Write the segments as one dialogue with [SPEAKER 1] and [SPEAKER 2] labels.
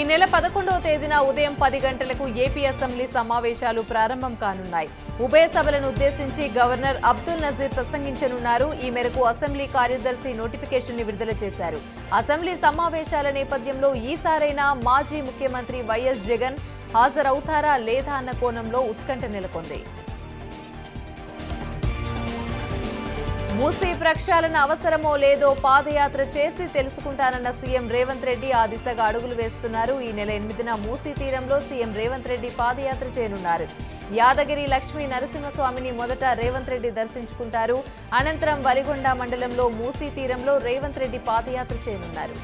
[SPEAKER 1] నెల పదకొండవ తేదీన ఉదయం పది గంటలకు ఏపీ అసెంబ్లీ సమావేశాలు ప్రారంభం కానున్నాయి ఉభయ సభలను ఉద్దేశించి గవర్నర్ అబ్దుల్ నజీర్ ప్రసంగించనున్నారు ఈ మేరకు అసెంబ్లీ కార్యదర్శి నోటిఫికేషన్ ని విడుదల చేశారు అసెంబ్లీ సమావేశాల నేపథ్యంలో ఈసారైనా మాజీ ముఖ్యమంత్రి వైఎస్ జగన్ హాజరవుతారా లేదా అన్న కోణంలో ఉత్కంఠ నెలకొంది మూసీ ప్రక్షాళన అవసరమో లేదో పాదయాత్ర చేసి తెలుసుకుంటానన్న సీఎం రేవంత్ రెడ్డి ఆ దిశగా అడుగులు వేస్తున్నారు ఈ నెల ఎనిమిదిన మూసీ తీరంలో సీఎం రేవంత్ రెడ్డి పాదయాత్ర చేయనున్నారు యాదగిరి లక్ష్మీ నరసింహస్వామిని మొదట రేవంత్ రెడ్డి దర్శించుకుంటారు అనంతరం వలిగొండ మండలంలో మూసీ తీరంలో రేవంత్ రెడ్డి పాదయాత్ర చేయనున్నారు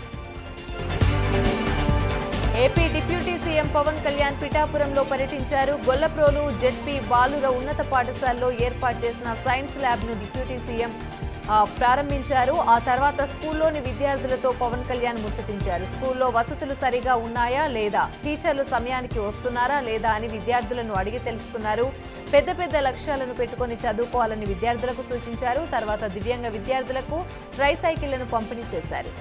[SPEAKER 1] AP deputy CM Pawan Kalyan పిఠాపురంలో పర్యటించారు గొల్లప్రోలు జెడ్పీ బాలుర ఉన్నత పాఠశాలలో ఏర్పాటు చేసిన సైన్స్ ల్యాబ్ ను డిప్యూటీ సీఎం ఆ, ప్రారంభించారు ఆ తర్వాత స్కూల్లోని విద్యార్థులతో పవన్ కళ్యాణ్ ముచ్చటించారు స్కూల్లో వసతులు సరిగా ఉన్నాయా లేదా టీచర్లు సమయానికి వస్తున్నారా లేదా అని విద్యార్థులను అడిగి తెలుసుకున్నారు పెద్ద పెద్ద లక్ష్యాలను పెట్టుకొని చదువుకోవాలని విద్యార్థులకు సూచించారు తర్వాత దివ్యాంగ విద్యార్థులకు ట్రైసైకిళ్లను పంపిణీ చేశారు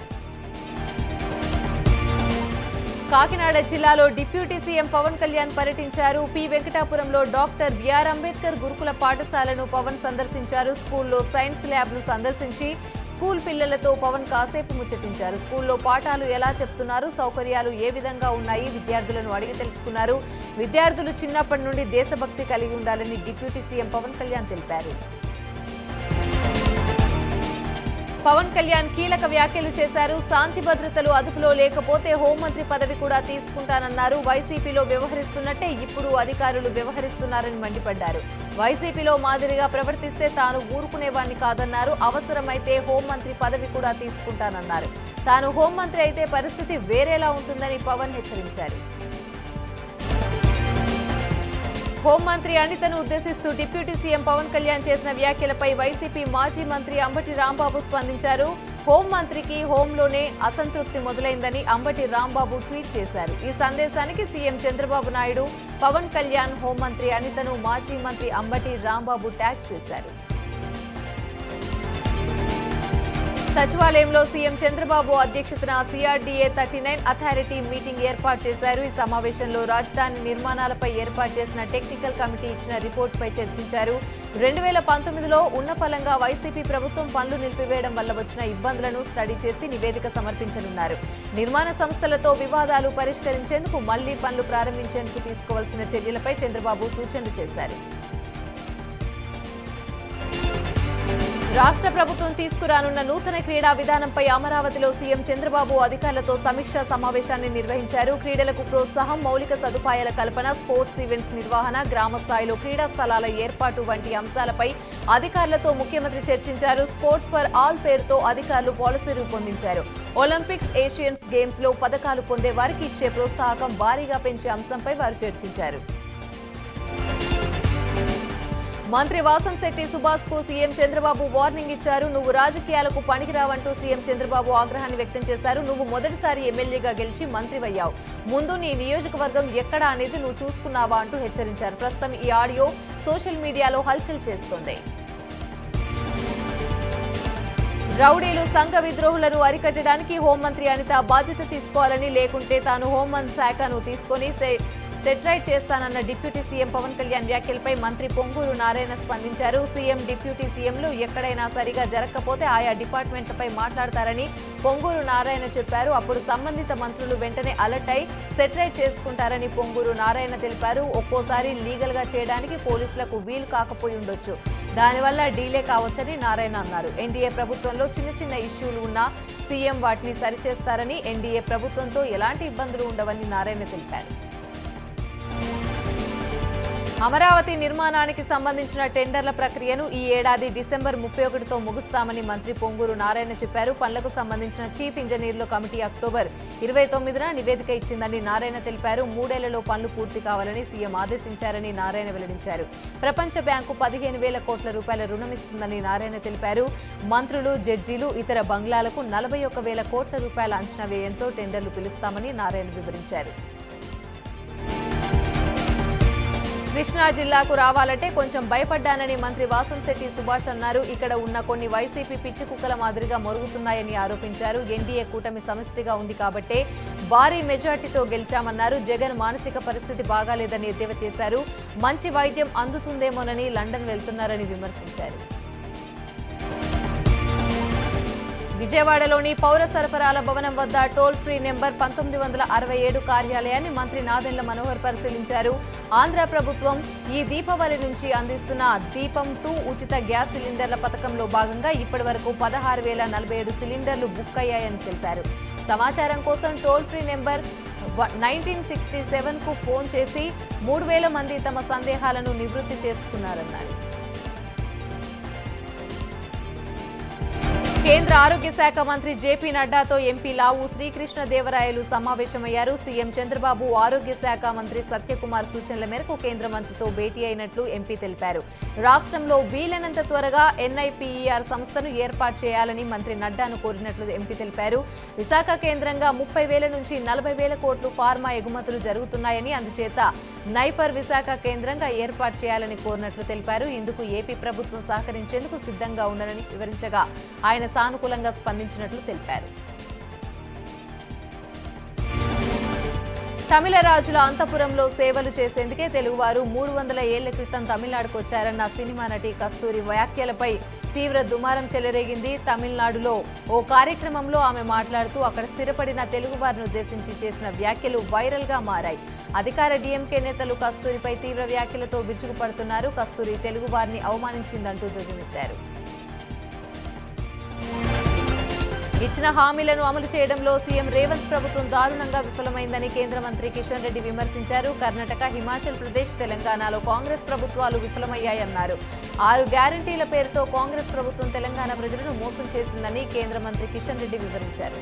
[SPEAKER 1] కాకినాడ జిల్లాలో డిప్యూటీ సీఎం పవన్ కళ్యాణ్ పర్యటించారు పి వెంకటాపురంలో డాక్టర్ బిఆర్ అంబేద్కర్ గురుకుల పాఠశాలను పవన్ సందర్శించారు స్కూల్లో సైన్స్ ల్యాబ్ ను సందర్శించి స్కూల్ పిల్లలతో పవన్ కాసేపు ముచ్చటించారు స్కూల్లో పాఠాలు ఎలా చెప్తున్నారు సౌకర్యాలు ఏ విధంగా ఉన్నాయి విద్యార్థులను అడిగి తెలుసుకున్నారు విద్యార్థులు చిన్నప్పటి నుండి దేశభక్తి కలిగి ఉండాలని డిప్యూటీ సీఎం పవన్ కళ్యాణ్ తెలిపారు పవన్ కళ్యాణ్ కీలక వ్యాఖ్యలు చేశారు శాంతి భద్రతలు అదుపులో లేకపోతే హోంమంత్రి పదవి కూడా తీసుకుంటానన్నారు వైసీపీలో వ్యవహరిస్తున్నట్టే ఇప్పుడు అధికారులు వ్యవహరిస్తున్నారని మండిపడ్డారు వైసీపీలో మాదిరిగా ప్రవర్తిస్తే తాను ఊరుకునేవాణ్ణి కాదన్నారు అవసరమైతే హోంమంత్రి పదవి కూడా తీసుకుంటానన్నారు తాను హోంమంత్రి అయితే పరిస్థితి వేరేలా ఉంటుందని పవన్ హెచ్చరించారు హోంమంత్రి అనితను ఉద్దేశిస్తూ డిప్యూటీ సీఎం పవన్ కళ్యాణ్ చేసిన వ్యాఖ్యలపై వైసీపీ మాజీ మంత్రి అంబటి రాంబాబు స్పందించారు హోంమంత్రికి హోంలోనే అసంతృప్తి మొదలైందని అంబటి రాంబాబు ట్వీట్ చేశారు ఈ సందేశానికి సీఎం చంద్రబాబు నాయుడు పవన్ కళ్యాణ్ హోంమంత్రి అనితను మాజీ మంత్రి అంబటి రాంబాబు ట్యాగ్ చేశారు సచివాలయంలో సీఎం చంద్రబాబు అధ్యక్షతన CRDA thirty nine authority meeting ఏర్పాటు చేశారు ఈ సమావేశంలో రాజధాని నిర్మాణాలపై ఏర్పాటు చేసిన టెక్నికల్ కమిటీ ఇచ్చిన రిపోర్టుపై చర్చించారు రెండు వేల పంతొమ్మిదిలో ఉన్న ఫలంగా వైసీపీ ప్రభుత్వం పనులు నిలిపివేయడం వల్ల వచ్చిన ఇబ్బందులను స్టడీ చేసి నివేదిక సమర్పించనున్నారు నిర్మాణ సంస్థలతో వివాదాలు పరిష్కరించేందుకు మళ్లీ పనులు ప్రారంభించేందుకు తీసుకోవాల్సిన చర్యలపై చంద్రబాబు సూచనలు చేశారు రాష్ట్ర ప్రభుత్వం తీసుకురానున్న నూతన క్రీడా విధానంపై అమరావతిలో సీఎం చంద్రబాబు అధికారులతో సమీక్షా సమావేశాన్ని నిర్వహించారు క్రీడలకు ప్రోత్సాహం మౌలిక సదుపాయాల కల్పన స్పోర్ట్స్ ఈవెంట్స్ నిర్వహణ గ్రామ స్థాయిలో క్రీడా స్థలాల ఏర్పాటు వంటి అంశాలపై అధికారులతో ముఖ్యమంత్రి చర్చించారు స్పోర్ట్స్ ఫర్ ఆల్ పేరుతో అధికారులు పాలసీ రూపొందించారు ఒలింపిక్స్ ఏషియన్స్ గేమ్స్ లో పథకాలు పొందే వారికి ఇచ్చే ప్రోత్సాహకం భారీగా పెంచే అంశంపై వారు చర్చించారు మంత్రి వాసంశెట్టి సుభాష్ కు సీఎం చంద్రబాబు వార్నింగ్ ఇచ్చారు నువ్వు రాజకీయాలకు పనికిరావంటూ సీఎం చంద్రబాబు ఆగ్రహాన్ని వ్యక్తం చేశారు నువ్వు మొదటిసారి ఎమ్మెల్యేగా గెలిచి మంత్రివయ్యావు ముందు నీ నియోజకవర్గం ఎక్కడ అనేది నువ్వు చూసుకున్నావా అంటూ హెచ్చరించారు ప్రస్తుతం ఈ ఆడియో సోషల్ మీడియాలో హల్చల్ చేస్తోంది రౌడీలు సంఘ విద్రోహులను అరికట్టడానికి హోంమంత్రి అనిత బాధ్యత తీసుకోవాలని లేకుంటే తాను హోంమంత్రి శాఖను తీసుకొని సె- సెట్రైట్ చేస్తానన్న డిప్యూటీ సీఎం పవన్ కళ్యాణ్ వ్యాఖ్యలపై మంత్రి పొంగూరు నారాయణ స్పందించారు సీఎం డిప్యూటీ సీఎంలు ఎక్కడైనా సరిగా జరగకపోతే ఆయా డిపార్ట్మెంట్లపై మాట్లాడతారని పొంగూరు నారాయణ చెప్పారు అప్పుడు సంబంధిత మంత్రులు వెంటనే అలర్ట్ అయి సెటరైట్ చేసుకుంటారని పొంగూరు నారాయణ తెలిపారు ఒక్కోసారి లీగల్ గా చేయడానికి పోలీసులకు వీలు కాకపోయి ఉండొచ్చు దానివల్ల డీలే కావచ్చని నారాయణ అన్నారు ఎన్డీఏ ప్రభుత్వంలో చిన్న చిన్న ఇష్యూలు ఉన్నా సీఎం వాటిని సరిచేస్తారని ఎన్డీఏ ప్రభుత్వంతో ఎలాంటి ఇబ్బందులు ఉండవని నారాయణ తెలిపారు అమరావతి నిర్మాణానికి సంబంధించిన టెండర్ల ప్రక్రియను ఈ ఏడాది డిసెంబర్ ముప్పై ఒకటితో ముగుస్తామని మంత్రి పొంగూరు నారాయణ చెప్పారు పనులకు సంబంధించిన చీఫ్ ఇంజనీర్ల కమిటీ అక్టోబర్ ఇరవై తొమ్మిదిన నివేదిక ఇచ్చిందని నారాయణ తెలిపారు మూడేళ్లలో పనులు పూర్తి కావాలని సీఎం ఆదేశించారని నారాయణ వెల్లడించారు ప్రపంచ బ్యాంకు పదిహేను వేల కోట్ల రూపాయల రుణం ఇస్తుందని నారాయణ తెలిపారు మంత్రులు జడ్జీలు ఇతర బంగ్లాలకు నలభై ఒక్క వేల కోట్ల రూపాయల అంచనా వ్యయంతో టెండర్లు పిలుస్తామని నారాయణ వివరించారు కృష్ణా జిల్లాకు రావాలంటే కొంచెం భయపడ్డానని మంత్రి వాసంశెట్టి సుభాష్ అన్నారు ఇక్కడ ఉన్న కొన్ని వైసీపీ పిచ్చి కుక్కల మాదిరిగా మొరుగుతున్నాయని ఆరోపించారు ఎన్డీఏ కూటమి సమిష్టిగా ఉంది కాబట్టే భారీ మెజార్టీతో గెలిచామన్నారు జగన్ మానసిక పరిస్థితి బాగాలేదని ఎద్దేవా చేశారు మంచి వైద్యం అందుతుందేమోనని లండన్ వెళ్తున్నారని విమర్శించారు విజయవాడలోని పౌర సరఫరాల భవనం వద్ద టోల్ ఫ్రీ నెంబర్ పంతొమ్మిది వందల అరవై ఏడు కార్యాలయాన్ని మంత్రి నాదెండ్ల మనోహర్ పరిశీలించారు ఆంధ్ర ప్రభుత్వం ఈ దీపావళి నుంచి అందిస్తున్న దీపం టూ ఉచిత గ్యాస్ సిలిండర్ల పథకంలో భాగంగా ఇప్పటి వరకు పదహారు వేల నలభై ఏడు సిలిండర్లు బుక్ అయ్యాయని తెలిపారు సమాచారం కోసం toll free number nineteen sixty seven కు ఫోన్ చేసి మూడు వేల మంది తమ సందేహాలను నివృత్తి చేసుకున్నారన్నారు కేంద్ర ఆరోగ్య శాఖ మంత్రి జేపీ నడ్డాతో ఎంపీ లావు శ్రీకృష్ణదేవరాయలు సమావేశమయ్యారు సీఎం చంద్రబాబు ఆరోగ్య శాఖ మంత్రి సత్యకుమార్ సూచనల మేరకు కేంద్ర మంత్రితో భేటీ అయినట్లు ఎంపీ తెలిపారు రాష్ట్రంలో వీలైనంత త్వరగా ఎన్ఐపిఈఆర్ సంస్థను ఏర్పాటు చేయాలని మంత్రి నడ్డాను కోరినట్లు ఎంపీ తెలిపారు విశాఖ కేంద్రంగా ముప్పై వేల నుంచి నలభై వేల కోట్లు ఫార్మా ఎగుమతులు జరుగుతున్నాయని అందుచేత నైపర్ విశాఖ కేంద్రంగా ఏర్పాటు చేయాలని కోరినట్లు తెలిపారు ఇందుకు ఏపీ ప్రభుత్వం సహకరించేందుకు సిద్ధంగా ఉందని వివరించగా ఆయన సానుకూలంగా స్పందించినట్లు తెలిపారు తమిళ రాజుల అంతపురంలో సేవలు చేసేందుకే తెలుగువారు మూడు వందల ఏళ్ల క్రితం తమిళనాడుకు వచ్చారన్న సినిమా నటి కస్తూరి వ్యాఖ్యలపై తీవ్ర దుమారం చెలరేగింది తమిళనాడులో ఓ కార్యక్రమంలో ఆమె మాట్లాడుతూ అక్కడ స్థిరపడిన తెలుగువారిని ఉద్దేశించి చేసిన వ్యాఖ్యలు వైరల్ గా మారాయి అధికార డీఎంకే నేతలు కస్తూరిపై తీవ్ర వ్యాఖ్యలతో విరుచుకుపడుతున్నారు కస్తూరి తెలుగువారిని అవమానించిందంటూ ధ్వజమెత్తారు ఇచ్చిన హామీలను అమలు చేయడంలో సీఎం రేవంత్ ప్రభుత్వం దారుణంగా విఫలమైందని కేంద్ర మంత్రి కిషన్ రెడ్డి విమర్శించారు కర్ణాటక హిమాచల్ ప్రదేశ్ తెలంగాణలో కాంగ్రెస్ ప్రభుత్వాలు విఫలమయ్యాయన్నారు ఆరు గ్యారంటీల పేరుతో కాంగ్రెస్ ప్రభుత్వం తెలంగాణ ప్రజలను మోసం చేసిందని కేంద్ర మంత్రి కిషన్ రెడ్డి వివరించారు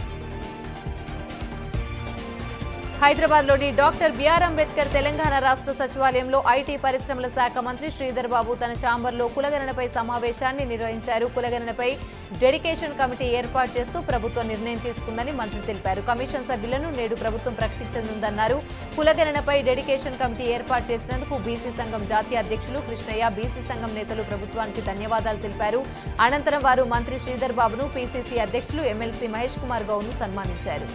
[SPEAKER 1] హైదరాబాద్ లోని డాక్టర్ బిఆర్ అంబేద్కర్ తెలంగాణ రాష్ట్ర సచివాలయంలో ఐటీ పరిశ్రమల శాఖ మంత్రి శ్రీధర్ బాబు తన ఛాంబర్లో కులగణనపై సమావేశాన్ని నిర్వహించారు కులగణనపై డెడికేషన్ కమిటీ ఏర్పాటు చేస్తూ ప్రభుత్వం నిర్ణయం తీసుకుందని మంత్రి తెలిపారు కమిషన్ సభ్యులను నేడు ప్రభుత్వం ప్రకటించనుందన్నారు కులగణనపై డెడికేషన్ కమిటీ ఏర్పాటు చేసినందుకు బీసీ సంఘం జాతీయ అధ్యక్షులు కృష్ణయ్య బీసీ సంఘం నేతలు ప్రభుత్వానికి ధన్యవాదాలు తెలిపారు అనంతరం వారు మంత్రి శ్రీధర్ బాబును పీసీసీ అధ్యక్షులు ఎమ్మెల్సీ మహేష్ కుమార్ గౌడ్ను సన్మానించారు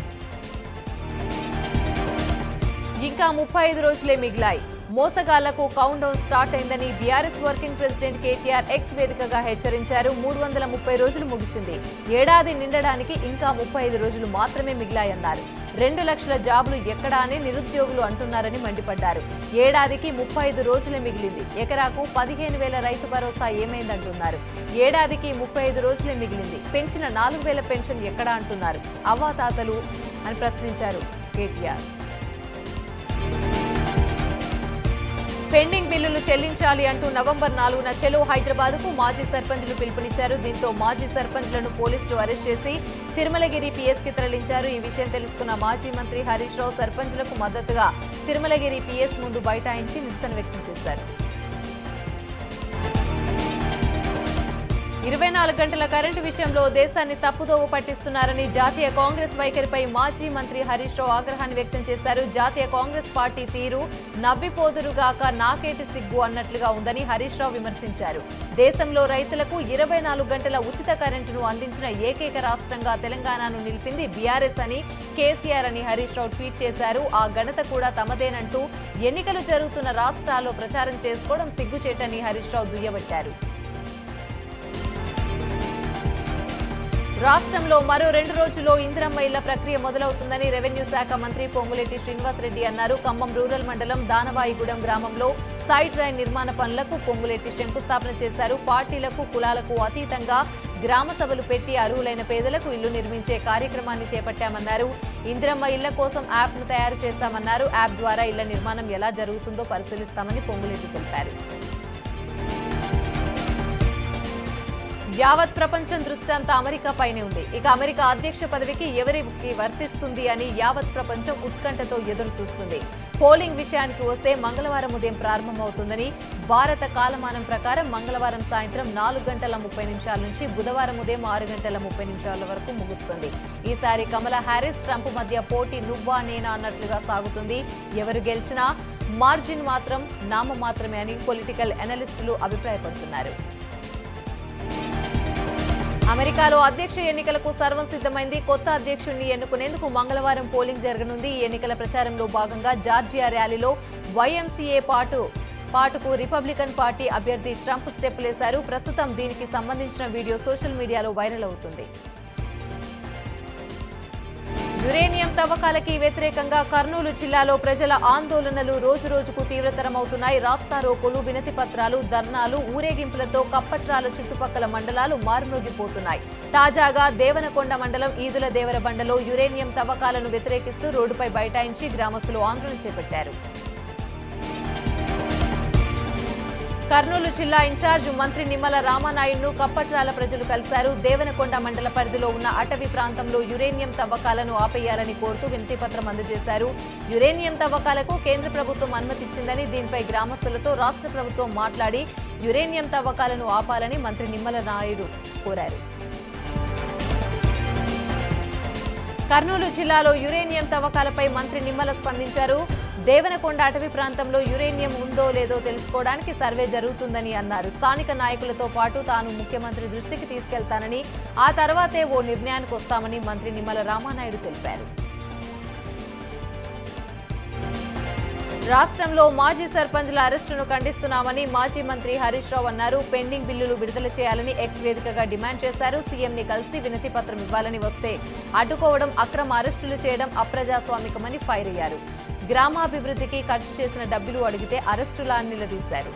[SPEAKER 1] ఇంకా ముప్పై ఐదు రోజులే మిగిలాయి మోసగాళ్లకు కౌంట్ డౌన్ స్టార్ట్ అయిందని BRS working president KTR X వేదికగా హెచ్చరించారు మూడు వందల ముప్పై రోజులు ముగిసింది ఏడాది నిండడానికి ఇంకా ముప్పై ఐదు రోజులు మాత్రమే మిగిలాయన్నారు రెండు లక్షల జాబులు ఎక్కడా అని నిరుద్యోగులు అంటున్నారని మండిపడ్డారు ఏడాదికి ముప్పై ఐదు రోజులే మిగిలింది ఎకరాకు పదిహేను వేల రైతు భరోసా ఏమైందంటున్నారు ఏడాదికి ముప్పై ఐదు రోజులే మిగిలింది పెంచిన నాలుగు వేల పెన్షన్ ఎక్కడా అంటున్నారు అవ్వాతాతలు అని ప్రశ్నించారు కేటీఆర్ పెండింగ్ బిల్లులు చెల్లించాలి అంటూ నవంబర్ నాలుగున చెలో హైదరాబాద్ కు మాజీ సర్పంచ్లు పిలుపునిచ్చారు దీంతో మాజీ సర్పంచ్లను పోలీసులు అరెస్ట్ చేసి తిరుమలగిరి పిఎస్ కి తరలించారు ఈ విషయం తెలుసుకున్న మాజీ మంత్రి హరీష్ రావు సర్పంచ్లకు మద్దతుగా తిరుమలగిరి పిఎస్ ముందు బైఠాయించి నిరసన వ్యక్తం చేశారు ఇరవై నాలుగు గంటల కరెంటు విషయంలో దేశాన్ని తప్పుదోవ పట్టిస్తున్నారని జాతీయ కాంగ్రెస్ వైఖరిపై మాజీ మంత్రి హరీష్ రావు ఆగ్రహాన్ని వ్యక్తం చేశారు జాతీయ కాంగ్రెస్ పార్టీ తీరు నవ్విపోదురుగాక నాకేటి సిగ్గు అన్నట్లుగా ఉందని హరీష్ రావు విమర్శించారు దేశంలో రైతులకు ఇరవై నాలుగు గంటల ఉచిత కరెంటును అందించిన ఏకైక రాష్ట్రంగా తెలంగాణను నిలిపింది బీఆర్ఎస్ అని కేసీఆర్ అని హరీష్ రావు ట్వీట్ చేశారు ఆ ఘనత కూడా తమదేనంటూ ఎన్నికలు జరుగుతున్న రాష్ట్రాల్లో ప్రచారం చేసుకోవడం సిగ్గుచేటని హరీష్ రావు దుయ్యబట్టారు రాష్ట్రంలో మరో రెండు రోజుల్లో ఇందిరమ్మ ఇళ్ల ప్రక్రియ మొదలవుతుందని రెవెన్యూ శాఖ మంత్రి పొంగులేటి శ్రీనివాసరెడ్డి అన్నారు ఖమ్మం రూరల్ మండలం దానవాయిగూడెం గ్రామంలో సైడ్ రైన్ నిర్మాణ పనులకు పొంగులేటి శంకుస్థాపన చేశారు పార్టీలకు కులాలకు అతీతంగా గ్రామ సభలు పెట్టి అర్హులైన పేదలకు ఇల్లు నిర్మించే కార్యక్రమాన్ని చేపట్టామన్నారు ఇందిరమ్మ ఇళ్ల కోసం యాప్ను తయారు చేస్తామన్నారు యాప్ ద్వారా ఇళ్ల నిర్మాణం ఎలా జరుగుతుందో పరిశీలిస్తామని పొంగులేటి తెలిపారు యావత్ ప్రపంచం దృష్టి అంతా అమెరికా పైనే ఉంది ఇక అమెరికా అధ్యక్ష పదవికి ఎవరికి వర్తిస్తుంది అని యావత్ ప్రపంచం ఉత్కంఠతో ఎదురు చూస్తుంది పోలింగ్ విషయానికి వస్తే మంగళవారం ఉదయం ప్రారంభమవుతుందని భారత కాలమానం ప్రకారం మంగళవారం సాయంత్రం నాలుగు గంటల ముప్పై నిమిషాల నుంచి బుధవారం ఉదయం ఆరు గంటల ముప్పై నిమిషాల వరకు ముగుస్తుంది ఈసారి కమలా హ్యారిస్ ట్రంప్ మధ్య పోటీ నువ్వా నేనా అన్నట్లుగా సాగుతుంది ఎవరు గెలిచినా మార్జిన్ మాత్రం నామ మాత్రమే అని పొలిటికల్ అనలిస్టులు అభిప్రాయపడుతున్నారు అమెరికాలో అధ్యక్ష ఎన్నికలకు సర్వం సిద్ధమైంది కొత్త అధ్యక్షుడిని ఎన్నుకునేందుకు మంగళవారం పోలింగ్ జరగనుంది ఈ ఎన్నికల ప్రచారంలో భాగంగా జార్జియా ర్యాలీలో వైఎంసీఏ పాటు పాటుకు రిపబ్లికన్ పార్టీ అభ్యర్థి ట్రంప్ స్టెప్పులేశారు ప్రస్తుతం దీనికి సంబంధించిన వీడియో సోషల్ మీడియాలో వైరల్ అవుతుంది యురేనియం తవ్వకాలకి వ్యతిరేకంగా కర్నూలు జిల్లాలో ప్రజల ఆందోళనలు రోజు రోజుకు తీవ్రతరమవుతున్నాయి రాస్తా రోకోలు వినతి పత్రాలు ధర్నాలు ఊరేగింపులతో కప్పట్రాల చుట్టుపక్కల మండలాలు మారుమోగిపోతున్నాయి తాజాగా దేవనకొండ మండలం ఈదుల దేవరబండలో యురేనియం తవ్వకాలను వ్యతిరేకిస్తూ రోడ్డుపై బైఠాయించి గ్రామస్తులు ఆందోళన చేపట్టారు కర్నూలు జిల్లా ఇన్ఛార్జ్ మంత్రి నిమ్మల రామానాయుడును కప్పట్రాల ప్రజలు కలిశారు దేవనకొండ మండల పరిధిలో ఉన్న అటవీ ప్రాంతంలో యురేనియం తవ్వకాలను ఆపేయాలని కోరుతూ వినతి పత్రం అందజేశారు యురేనియం తవ్వకాలకు కేంద్ర ప్రభుత్వం అనుమతిచ్చిందని దీనిపై గ్రామస్తులతో రాష్ట్ర ప్రభుత్వం మాట్లాడి యురేనియం తవ్వకాలను ఆపాలని మంత్రి నిమ్మల నాయుడు కోరారు కర్నూలు జిల్లాలో యురేనియం తవ్వకాలపై మంత్రి నిమ్మల స్పందించారు దేవనకొండ అటవీ ప్రాంతంలో యురేనియం ఉందో లేదో తెలుసుకోవడానికి సర్వే జరుగుతుందని అన్నారు స్థానిక నాయకులతో పాటు తాను ముఖ్యమంత్రి దృష్టికి తీసుకెళ్తానని ఆ తర్వాతే ఓ నిర్ణయానికి వస్తామని మంత్రి నిమ్మల రామానాయుడు తెలిపారు రాష్ట్రంలో మాజీ సర్పంచ్ల అరెస్టును ఖండిస్తున్నామని మాజీ మంత్రి హరీష్ రావు అన్నారు పెండింగ్ బిల్లులు విడుదల చేయాలని ఎక్స్ వేదికగా డిమాండ్ చేశారు సీఎంని కలిసి వినతి పత్రం ఇవ్వాలని వస్తే అడ్డుకోవడం అక్రమ అరెస్టులు చేయడం అప్రజాస్వామికమని ఫైర్ అయ్యారు గ్రామాభివృద్ధికి ఖర్చు చేసిన డబ్బులు అడిగితే అరెస్టులా నిలదీశారు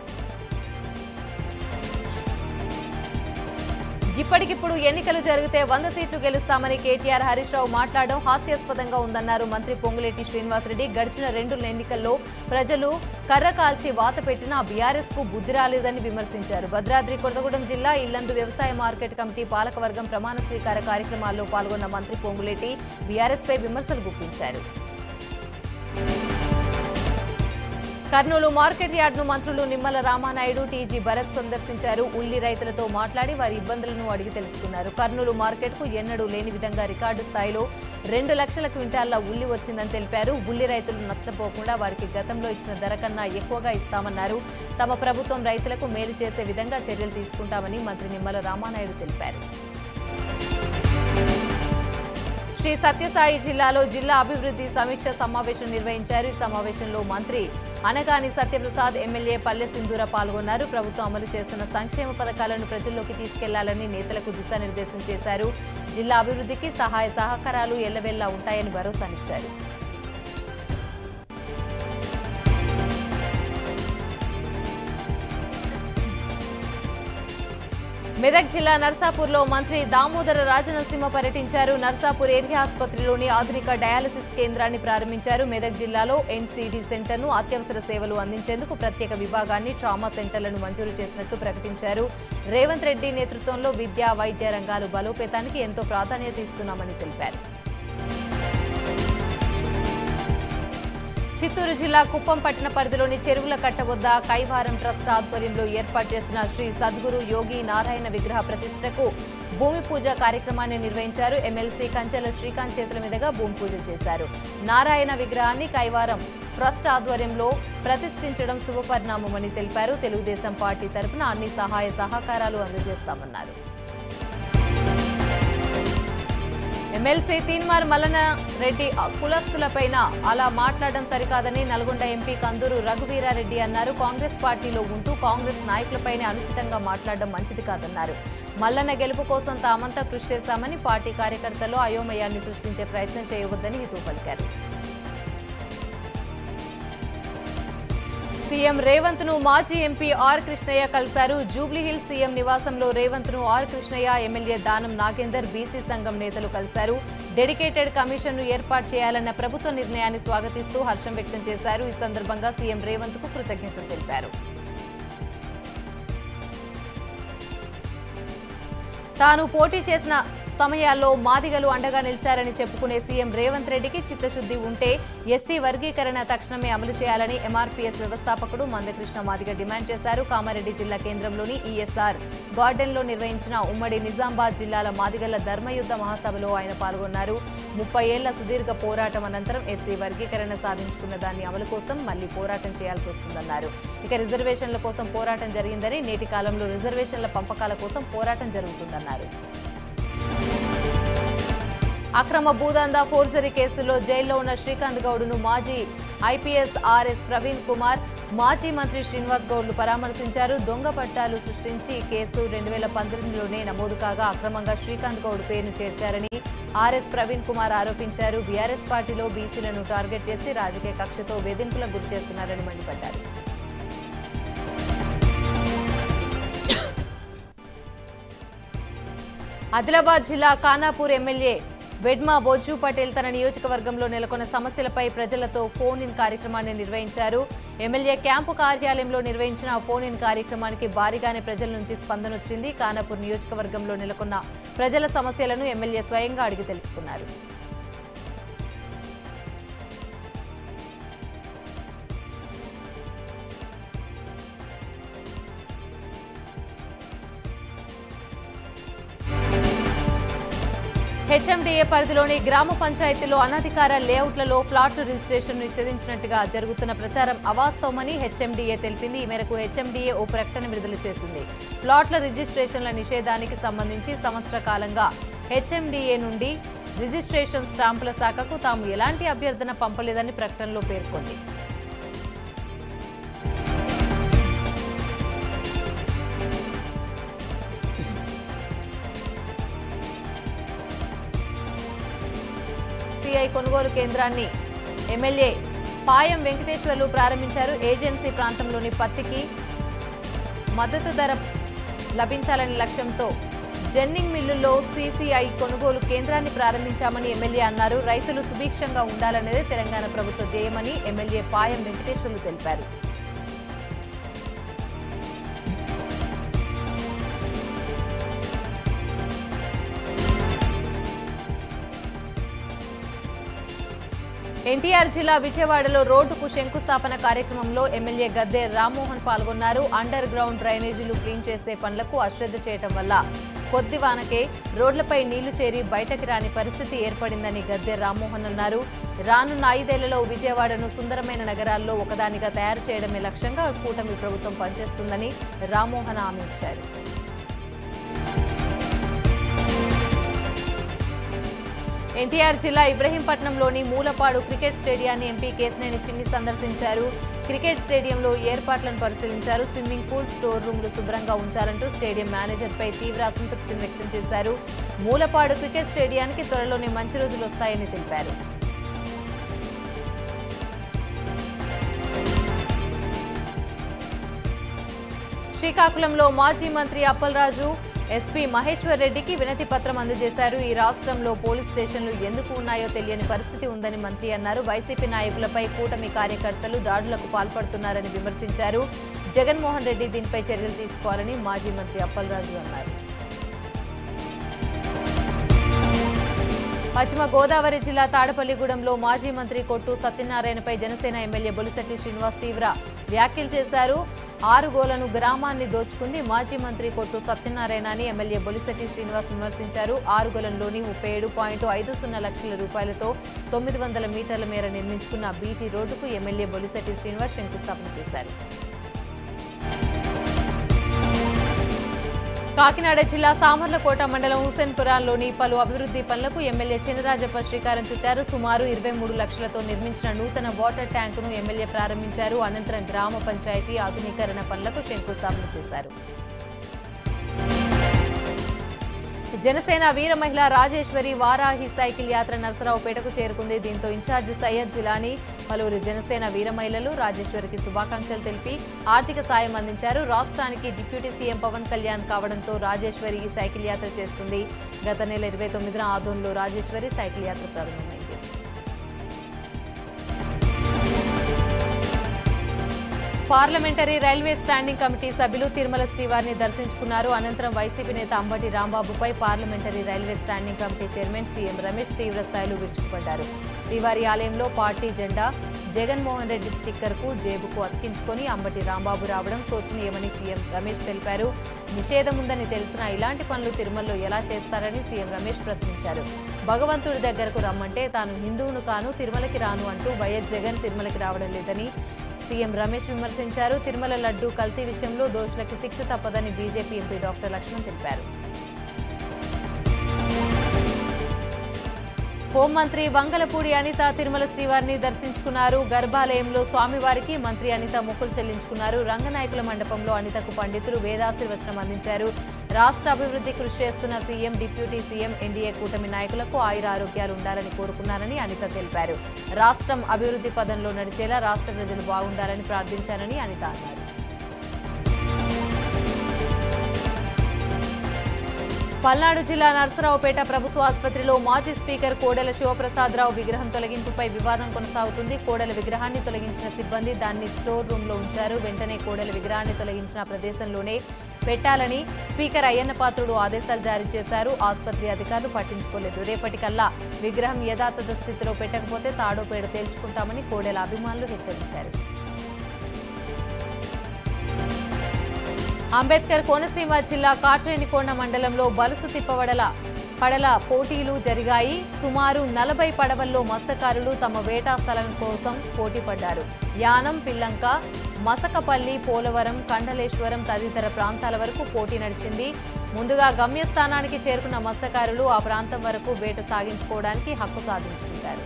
[SPEAKER 1] ఇప్పటికిప్పుడు ఎన్నికలు జరిగితే వంద సీట్లు గెలుస్తామని కేటీఆర్ హరీష్ రావు మాట్లాడడం హాస్యాస్పదంగా ఉందన్నారు మంత్రి పొంగులేటి శ్రీనివాసరెడ్డి గడిచిన రెండు ఎన్నికల్లో ప్రజలు కర్ర కాల్చి వాత పెట్టినా బీఆర్ఎస్ కు బుద్ధి రాలేదని విమర్శించారు భద్రాద్రి కొత్తగూడెం జిల్లా ఇల్లందు వ్యవసాయ మార్కెట్ కమిటీ పాలకవర్గం ప్రమాణ స్వీకార కార్యక్రమాల్లో పాల్గొన్న మంత్రి పొంగులేటి బీఆర్ఎస్ పై విమర్శలు గుప్పించారు కర్నూలు మార్కెట్ యార్డ్ను మంత్రులు నిమ్మల రామానాయుడు టీజీ భరత్ సందర్శించారు ఉల్లి రైతులతో మాట్లాడి వారి ఇబ్బందులను అడిగి తెలుసుకున్నారు కర్నూలు మార్కెట్కు ఎన్నడూ లేని విధంగా రికార్డు స్థాయిలో రెండు లక్షల క్వింటాళ్ల ఉల్లి వచ్చిందని తెలిపారు ఉల్లి రైతులు నష్టపోకుండా వారికి గతంలో ఇచ్చిన ధర కన్నా ఎక్కువగా ఇస్తామన్నారు తమ ప్రభుత్వం రైతులకు మేలు చేసే విధంగా చర్యలు తీసుకుంటామని మంత్రి నిమ్మల రామానాయుడు తెలిపారు శ్రీ సత్యసాయి జిల్లాలో జిల్లా అభివృద్ధి సమీక్ష సమావేశం నిర్వహించారు ఈ సమావేశంలో మంత్రి అనగాని సత్యప్రసాద్ ఎమ్మెల్యే పల్లె సింధూర పాల్గొన్నారు ప్రభుత్వం అమలు చేస్తున్న సంక్షేమ పథకాలను ప్రజల్లోకి తీసుకెళ్లాలని నేతలకు దిశానిర్దేశం చేశారు జిల్లా అభివృద్ధికి సహాయ సహకారాలు ఎల్లవెల్లా ఉంటాయని భరోసానిచ్చారు మెదక్ జిల్లా నర్సాపూర్లో మంత్రి దామోదర రాజనరసింహ పర్యటించారు నర్సాపూర్ ఏరియా ఆసుపత్రిలోని ఆధునిక డయాలసిస్ కేంద్రాన్ని ప్రారంభించారు మెదక్ జిల్లాలో ఎన్సీడీ సెంటర్ను అత్యవసర సేవలు అందించేందుకు ప్రత్యేక విభాగాన్ని ట్రామా సెంటర్లను మంజూరు చేసినట్టు ప్రకటించారు రేవంత్ రెడ్డి నేతృత్వంలో విద్యా వైద్య రంగాలు బలోపేతానికి ఎంతో ప్రాధాన్యత ఇస్తున్నామని తెలిపారు చిత్తూరు జిల్లా కుప్పం పట్టణ పరిధిలోని చెరువుల కట్ట వద్ద కైవారం ట్రస్ట్ ఆధ్వర్యంలో ఏర్పాటు చేసిన శ్రీ సద్గురు యోగి నారాయణ విగ్రహ ప్రతిష్టకు భూమి పూజ కార్యక్రమాన్ని నిర్వహించారు ఎమ్మెల్సీ కంచెల శ్రీకాంత్ చేతుల మీదుగా భూమి పూజ చేశారు నారాయణ విగ్రహాన్ని కైవారం ట్రస్ట్ ఆధ్వర్యంలో ప్రతిష్ఠించడం శుభపరిణామమని తెలిపారు తెలుగుదేశం పార్టీ తరఫున అన్ని సహాయ సహకారాలు అందజేస్తామన్నారు ఎమ్మెల్సీ తీన్మార్ మల్లన రెడ్డి కులస్తులపైన అలా మాట్లాడడం సరికాదని నల్గొండ ఎంపీ కందూరు రఘువీరారెడ్డి అన్నారు కాంగ్రెస్ పార్టీలో ఉంటూ కాంగ్రెస్ నాయకులపైనే అనుచితంగా మాట్లాడడం మంచిది కాదన్నారు మల్లన్న గెలుపు కోసం తామంతా కృషి చేశామని పార్టీ కార్యకర్తలు అయోమయాన్ని సృష్టించే ప్రయత్నం చేయవద్దని హితవు పలికారు సీఎం రేవంత్ ను మాజీ ఎంపీ ఆర్ కృష్ణయ్య కలిశారు జూబ్లీహిల్స్ సీఎం నివాసంలో రేవంత్ ను ఆర్ కృష్ణయ్య ఎమ్మెల్యే దానం నాగేందర్ బీసీ సంఘం నేతలు కలిశారు డెడికేటెడ్ కమిషన్ ను ఏర్పాటు చేయాలన్న ప్రభుత్వ నిర్ణయాన్ని స్వాగతిస్తూ హర్షం వ్యక్తం చేశారు ఈ సందర్భంగా సీఎం రేవంత్ కు కృతజ్ఞతలు తెలిపారు తాను పోటీ చేసిన సమయాల్లో మాదిగలు అండగా నిలిచారని చెప్పుకునే సీఎం రేవంత్ రెడ్డికి చిత్తశుద్ధి ఉంటే ఎస్సీ వర్గీకరణ తక్షణమే అమలు చేయాలని ఎంఆర్పీఎస్ వ్యవస్థాపకుడు మందకృష్ణ మాదిగ డిమాండ్ చేశారు కామారెడ్డి జిల్లా కేంద్రంలోని ఈఎస్ఆర్ గార్డెన్లో నిర్వహించిన ఉమ్మడి నిజామాబాద్ జిల్లాల మాదిగల ధర్మయుద్ధ మహాసభలో ఆయన పాల్గొన్నారు ముప్పై ఏళ్ల సుదీర్ఘ పోరాటం అనంతరం ఎస్సీ వర్గీకరణ సాధించుకున్న దాన్ని అమలు కోసం మళ్లీ పోరాటం చేయాల్సి వస్తుందన్నారు ఇక రిజర్వేషన్ల కోసం పోరాటం జరిగిందని నేటి కాలంలో రిజర్వేషన్ల పంపకాల కోసం పోరాటం జరుగుతుందన్నారు అక్రమ భూదందా ఫోర్జరీ కేసులో జైల్లో ఉన్న శ్రీకాంత్ గౌడ్ను మాజీ ఐపీఎస్ ఆర్ఎస్ ప్రవీణ్ కుమార్ మాజీ మంత్రి శ్రీనివాస్ గౌడ్లు పరామర్శించారు దొంగ పట్టాలు సృష్టించి ఈ కేసు రెండు వేల పంతొమ్మిదిలోనే నమోదు కాగా అక్రమంగా శ్రీకాంత్ గౌడ్ పేరును చేర్చారని ఆర్ఎస్ ప్రవీణ్ కుమార్ ఆరోపించారు బీఆర్ఎస్ పార్టీలో బీసీలను టార్గెట్ చేసి రాజకీయ కక్షతో వేధింపులకు గురి చేస్తున్నారని మండిపడ్డారు ఆదిలాబాద్ జిల్లా ఖానాపూర్ ఎమ్మెల్యే వెడ్మా బొజ్జు పటేల్ తన నియోజకవర్గంలో నెలకొన్న సమస్యలపై ప్రజలతో ఫోన్ ఇన్ కార్యక్రమాన్ని నిర్వహించారు ఎమ్మెల్యే క్యాంపు కార్యాలయంలో నిర్వహించిన ఫోన్ ఇన్ కార్యక్రమానికి భారీగానే ప్రజల నుంచి స్పందన వచ్చింది ఖానాపూర్ నియోజకవర్గంలో నెలకొన్న ప్రజల సమస్యలను ఎమ్మెల్యే స్వయంగా అడిగి తెలుసుకున్నారు హెచ్ఎండిఏ పరిధిలోని గ్రామ పంచాయతీలో అనధికార లేఅవుట్లలో ఫ్లాట్ల రిజిస్ట్రేషన్ నిషేధించినట్టుగా జరుగుతున్న ప్రచారం అవాస్తవమని హెచ్ఎండిఏ తెలిపింది ఈ మేరకు హెచ్ఎండిఏ ఓ ప్రకటన విడుదల చేసింది ప్లాట్ల రిజిస్ట్రేషన్ల నిషేధానికి సంబంధించి సంవత్సర కాలంగా హెచ్ఎండిఏ నుండి రిజిస్ట్రేషన్ స్టాంపుల శాఖకు తాము ఎలాంటి అభ్యర్థన పంపలేదని ప్రకటనలో పేర్కొంది సిఐ కొనుగోలు కేంద్రాన్ని ఎమ్మెల్యే పాయం వెంకటేశ్వర్లు ప్రారంభించారు ఏజెన్సీ ప్రాంతంలోని పత్తికి మద్దతు ధర లభించాలనే లక్ష్యంతో జెన్నింగ్ మిల్లుల్లో సీసీఐ కొనుగోలు కేంద్రాన్ని ప్రారంభించామని ఎమ్మెల్యే అన్నారు రైతులు సుభిక్షంగా ఉండాలనేదే తెలంగాణ ప్రభుత్వ జయమని ఎమ్మెల్యే పాయం వెంకటేశ్వర్లు తెలిపారు ఎన్టీఆర్ జిల్లా విజయవాడలో రోడ్డుకు శంకుస్థాపన కార్యక్రమంలో ఎమ్మెల్యే గద్దె రామ్మోహన్ పాల్గొన్నారు అండర్ గ్రౌండ్ డ్రైనేజీలు క్లీన్ చేసే పనులకు అశ్రద్ధ చేయటం వల్ల కొద్ది వానకే రోడ్లపై నీళ్లు చేరి బయటకి రాని పరిస్థితి ఏర్పడిందని గద్దె రామ్మోహన్ అన్నారు రానున్న ఐదేళ్లలో విజయవాడను సుందరమైన నగరాల్లో ఒకదానిగా తయారు చేయడమే లక్ష్యంగా కూటమి ప్రభుత్వం పనిచేస్తుందని రామ్మోహన్ హామీ ఇచ్చారు ఎన్టీఆర్ జిల్లా ఇబ్రహీంపట్నంలోని మూలపాడు క్రికెట్ స్టేడియాన్ని ఎంపీ కేసినేని చిన్ని సందర్శించారు క్రికెట్ స్టేడియంలో ఏర్పాట్లను పరిశీలించారు స్విమ్మింగ్ పూల్ స్టోర్ రూమ్లు శుభ్రంగా ఉంచాలంటూ స్టేడియం మేనేజర్పై తీవ్ర అసంతృప్తిని వ్యక్తం చేశారు మూలపాడు క్రికెట్ స్టేడియానికి త్వరలోనే మంచి రోజులు వస్తాయని తెలిపారు శ్రీకాకుళంలో మాజీ మంత్రి అప్పలరాజు ఎస్పీ మహేశ్వర్ రెడ్డికి వినతి పత్రం అందజేశారు ఈ రాష్ట్రంలో పోలీస్ స్టేషన్లు ఎందుకు ఉన్నాయో తెలియని పరిస్థితి ఉందని మంత్రి అన్నారు వైసీపీ నాయకులపై కూటమి కార్యకర్తలు దాడులకు పాల్పడుతున్నారని విమర్శించారు జగన్మోహన్ రెడ్డి దీనిపై చర్యలు తీసుకోవాలని మాజీ మంత్రి అప్పలరాజు అన్నారు పశ్చిమ గోదావరి జిల్లా తాడపల్లిగూడెంలో మాజీ మంత్రి కొట్టు సత్యనారాయణపై జనసేన ఎమ్మెల్యే బొలిశెట్టి శ్రీనివాస్ తీవ్ర వ్యాఖ్యలు చేశారు ఆరు గోలను గ్రామాన్ని దోచుకుంది మాజీ మంత్రి కొట్టు సత్యనారాయణ అని ఎమ్మెల్యే బొలిశెట్టి శ్రీనివాస్ విమర్శించారు ఆరుగోలంలోని ముప్పై ఏడు పాయింట్ ఐదు సున్నా లక్షల రూపాయలతో తొమ్మిది వందల మీటర్ల మేర నిర్మించుకున్న బీటీ రోడ్డుకు ఎమ్మెల్యే బొలిశెట్టి శ్రీనివాస్ శంకుస్థాపన చేశారు కాకినాడ జిల్లా సామర్లకోట మండలం హుసేన్పురాలోని పలు అభివృద్ధి పనులకు ఎమ్మెల్యే చినరాజప్ప శ్రీకారం చుట్టారు సుమారు ఇరవై మూడు లక్షలతో నిర్మించిన నూతన వాటర్ ట్యాంకును ఎమ్మెల్యే ప్రారంభించారు అనంతరం గ్రామ పంచాయతీ ఆధునీకరణ పనులకు శంకుస్థాపన చేశారు జనసేన వీర మహిళ రాజేశ్వరి వారాహి సైకిల్ యాత్ర నరసరావుపేటకు చేరుకుంది దీంతో ఇన్ఛార్జి సయ్యద్ జిలానీ పలువురు జనసేన వీర మహిళలు రాజేశ్వరికి శుభాకాంక్షలు తెలిపి ఆర్థిక సాయం అందించారు రాష్ట్రానికి డిప్యూటీ సీఎం పవన్ కళ్యాణ్ కావడంతో రాజేశ్వరి ఈ సైకిల్ యాత్ర చేస్తుంది గత నెల ఇరవై తొమ్మిదిన ఆదోన్లో రాజేశ్వరి సైకిల్ యాత్ర ప్రారంభమైంది పార్లమెంటరీ రైల్వే స్టాండింగ్ కమిటీ సభ్యులు తిరుమల శ్రీవారిని దర్శించుకున్నారు అనంతరం వైసీపీ నేత అంబటి రాంబాబుపై parliamentary railway standing committee chairman CM Ramesh తీవ్ర స్థాయిలో విరుచుకుపడ్డారు శ్రీవారి ఆలయంలో పార్టీ జెండా జగన్మోహన్ రెడ్డి స్టిక్కర్ కు జేబుకు అతికించుకొని అంబటి రాంబాబు రావడం శోచనీయమని సీఎం రమేష్ తెలిపారు నిషేధం ఉందని తెలిసినా ఇలాంటి పనులు తిరుమలలో ఎలా చేస్తారని సీఎం రమేష్ ప్రశ్నించారు భగవంతుడి దగ్గరకు రమ్మంటే తాను హిందువును కాను తిరుమలకి రాను అంటూ వైఎస్ జగన్ తిరుమలకి రావడం లేదని సీఎం రమేష్ విమర్శించారు తిరుమల లడ్డు కల్తీ విషయంలో దోషులకి శిక్ష తప్పదని బీజేపీ ఎంపీ డాక్టర్ లక్ష్మణ్ తెలిపారు హోంమంత్రి వంగలపూడి అనిత తిరుమల శ్రీవారిని దర్శించుకున్నారు గర్భాలయంలో స్వామివారికి మంత్రి అనిత మొక్కులు చెల్లించుకున్నారు రంగనాయకుల మండపంలో అనితకు పండితులు వేదాశీర్వచనం అందించారు రాష్ట్ర అభివృద్ధి కృషి చేస్తున్న సీఎం డిప్యూటీ సీఎం ఎన్డీఏ కూటమి నాయకులకు ఆయుర ఆరోగ్యాలు ఉండాలని కోరుకున్నారని అనిత తెలిపారు రాష్ట్రం అభివృద్ధి పదంలో నడిచేలా రాష్ట్ర ప్రజలు బాగుండాలని ప్రార్థించారని అనిత అన్నారు పల్నాడు జిల్లా నరసరావుపేట ప్రభుత్వ ఆసుపత్రిలో మాజీ స్పీకర్ కోడెల శివప్రసాదరావు విగ్రహం తొలగింపుపై వివాదం కొనసాగుతుంది కోడెల విగ్రహాన్ని తొలగించిన సిబ్బంది దాన్ని స్టోర్ రూమ్ లో ఉంచారు వెంటనే కోడెల విగ్రహాన్ని తొలగించిన ప్రదేశంలోనే పెట్టాలని స్పీకర్ అయ్యన్న పాత్రుడు ఆదేశాలు జారీ చేశారు ఆసుపత్రి అధికారులు పట్టించుకోలేదు రేపటికల్లా విగ్రహం యథాతథ స్థితిలో పెట్టకపోతే తాడో పేడ తేల్చుకుంటామని కోడెల అభిమానులు హెచ్చరించారు అంబేద్కర్ కోనసీమ జిల్లా కాట్రేనికోండ మండలంలో బలుసు తిప్పవడల పడల పోటీలు జరిగాయి సుమారు నలభై పడవల్లో మత్స్యకారులు తమ వేటా స్థలం కోసం పోటీ పడ్డారు యానం పిల్లంక మసకపల్లి పోలవరం కండలేశ్వరం తదితర ప్రాంతాల వరకు పోటీ నడిచింది ముందుగా గమ్యస్థానానికి చేరుకున్న మత్స్యకారులు ఆ ప్రాంతం వరకు వేట సాగించుకోవడానికి హక్కు సాధించుకుంటారు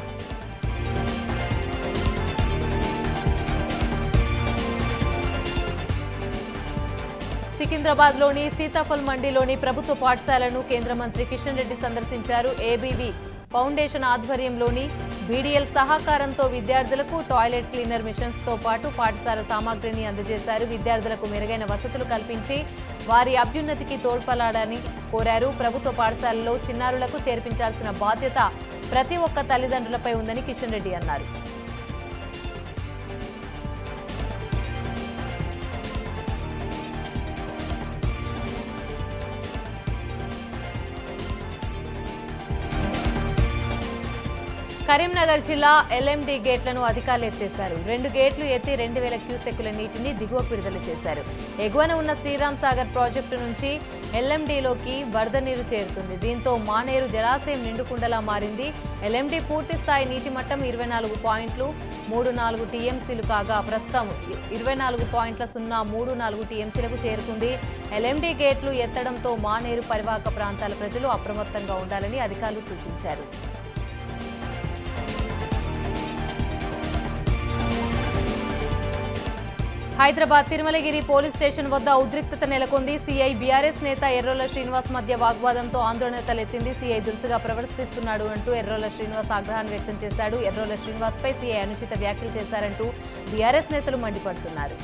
[SPEAKER 1] సికింద్రాబాద్ లోని సీతాఫల్ మండిలోని ప్రభుత్వ పాఠశాలను కేంద్ర మంత్రి కిషన్ రెడ్డి సందర్శించారు ఏబీవీ ఫౌండేషన్ ఆధ్వర్యంలోని బీడీఎల్ సహకారంతో విద్యార్థులకు టాయిలెట్ క్లీనర్ మిషన్స్ తో పాటు పాఠశాల సామాగ్రిని అందజేశారు విద్యార్థులకు మెరుగైన వసతులు కల్పించి వారి అభ్యున్నతికి తోడ్పడాలని కోరారు ప్రభుత్వ పాఠశాలలో చిన్నారులకు చేర్పించాల్సిన బాధ్యత ప్రతి ఒక్క తల్లిదండ్రులపై ఉందని కిషన్ రెడ్డి అన్నారు కరీంనగర్ జిల్లా ఎల్ఎండి గేట్లను అధికారులు ఎత్తేశారు రెండు గేట్లు ఎత్తి రెండు వేల క్యూసెక్కుల నీటిని దిగువ విడుదల చేశారు ఎగువన ఉన్న శ్రీరామ్ సాగర్ ప్రాజెక్టు నుంచి ఎల్ఎండిలోకి వరద నీరు చేరుతుంది దీంతో మానేరు జలాశయం నిండుకుండలా మారింది ఎల్ఎండి పూర్తి స్థాయి నీటి మట్టం ఇరవై నాలుగు పాయింట్లు మూడు నాలుగు టీఎంసీలు కాగా ప్రస్తుతం ఇరవై నాలుగు పాయింట్ల సున్నా మూడు నాలుగు టీఎంసీలకు చేరుకుంది ఎల్ఎండి గేట్లు ఎత్తడంతో మానేరు పరివాహక ప్రాంతాల ప్రజలు అప్రమత్తంగా ఉండాలని అధికారులు సూచించారు హైదరాబాద్ తిరుమలగిరి పోలీస్ స్టేషన్ వద్ద ఉద్రిక్తత నెలకొంది సీఐ బీఆర్ఎస్ నేత ఎర్రోల శ్రీనివాస్ మధ్య వాగ్వాదంతో ఆందోళన తలెత్తింది సీఐ దురుసుగా ప్రవర్తిస్తున్నాడు అంటూ ఎర్రోల శ్రీనివాస్ ఆగ్రహాన్ని వ్యక్తం చేశాడు ఎర్రోల శ్రీనివాస్ పై సీఐ అనుచిత వ్యాఖ్యలు చేశారంటూ బీఆర్ఎస్ నేతలు మండిపడుతున్నారు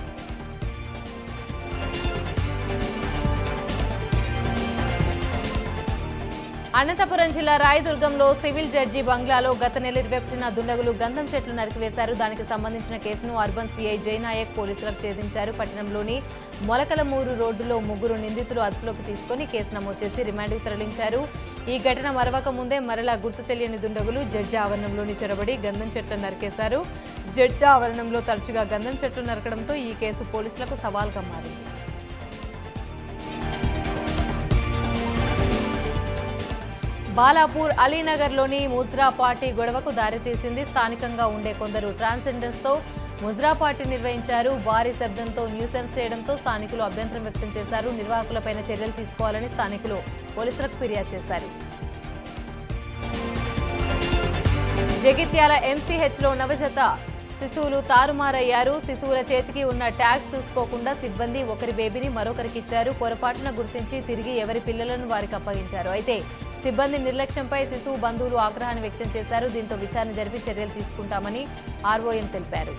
[SPEAKER 1] అనంతపురం జిల్లా రాయదుర్గంలో సివిల్ జడ్జి బంగ్లాలో గత నెల ఇరవై ఒకటిన దుండగులు గంధం చెట్లు నరికివేశారు దానికి సంబంధించిన కేసును అర్బన్ సీఐ జయనాయక్ పోలీసులకు ఛేదించారు పట్టణంలోని మొలకలమూరు రోడ్డులో ముగ్గురు నిందితులు అదుపులోకి తీసుకుని కేసు నమోదు చేసి రిమాండ్కు తరలించారు ఈ ఘటన మరవక ముందే మరలా గుర్తు తెలియని దుండగులు జడ్జి ఆవరణంలోని చొరబడి గంధం చెట్లను నరికేశారు జడ్జి ఆవరణంలో తరచుగా గంధం చెట్లు నరకడంతో ఈ కేసు పోలీసులకు సవాల్గా మారింది బాలాపూర్ అలీనగర్లోని ముజ్రా పార్టీ గొడవకు దారితీసింది స్థానికంగా ఉండే కొందరు ట్రాన్స్జెండర్స్తో ముజ్రా పార్టీ నిర్వహించారు భారీ శబ్దంతో న్యూసెన్స్ చేయడంతో స్థానికులు అభ్యంతరం వ్యక్తం చేశారు నిర్వాహకులపైన చర్యలు తీసుకోవాలని స్థానికులు పోలీసులకు ఫిర్యాదు చేశారు జగిత్యాల ఎంసీహెచ్లో నవజత శిశువులు తారుమారయ్యారు శిశువుల చేతికి ఉన్న ట్యాగ్స్ చూసుకోకుండా సిబ్బంది ఒకరి బేబీని మరొకరికి ఇచ్చారు పొరపాటున గుర్తించి తిరిగి ఎవరి పిల్లలను వారికి అప్పగించారు అయితే సిబ్బంది నిర్లక్ష్యంపై శిశువు బంధువులు ఆగ్రహాన్ని వ్యక్తం చేశారు దీంతో విచారణ జరిపి చర్యలు తీసుకుంటామని ఆర్ఓఎం తెలిపారు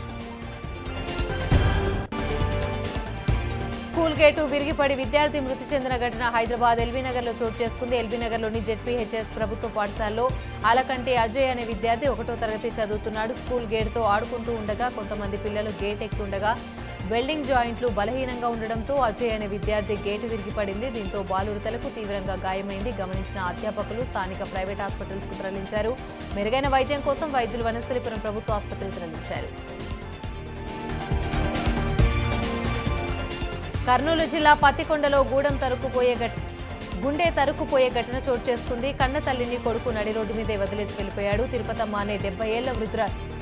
[SPEAKER 1] స్కూల్ గేటు విరిగిపడి విద్యార్థి మృతి చెందిన ఘటన హైదరాబాద్ ఎల్బీనగర్ లో చోటు చేసుకుంది ఎల్బీనగర్లోని జెడ్పీహెచ్ఎస్ ప్రభుత్వ పాఠశాలలో ఆలకంటి అజయ్ అనే విద్యార్థి ఒకటో తరగతి చదువుతున్నాడు స్కూల్ గేటుతో ఆడుకుంటూ ఉండగా కొంతమంది పిల్లలు గేట్ ఎక్కుండగా వెల్డింగ్ జాయింట్లు బలహీనంగా ఉండడంతో అజయ్ అనే విద్యార్థి గేటు విరిగిపడింది దీంతో బాలురతలకు తీవ్రంగా గాయమైంది గమనించిన అధ్యాపకులు స్థానిక ప్రైవేట్ హాస్పిటల్స్ కు తరలించారు మెరుగైన వైద్యం కోసం వైద్యులు వనస్థలిపురం ప్రభుత్వ ఆసుపత్రికి తరలించారు కర్నూలు జిల్లా పత్తికొండలో గూడెం తరుక్కుపోయే ఘట గుండె తరుక్కుపోయే ఘటన చోటు చేసుకుంది కన్న తల్లిని కొడుకు నడి రోడ్డు మీదే వదిలేసి వెళ్ళిపోయాడు తిరుపతమ్మ అనే డెబ్బై ఏళ్ల వృద్ధుర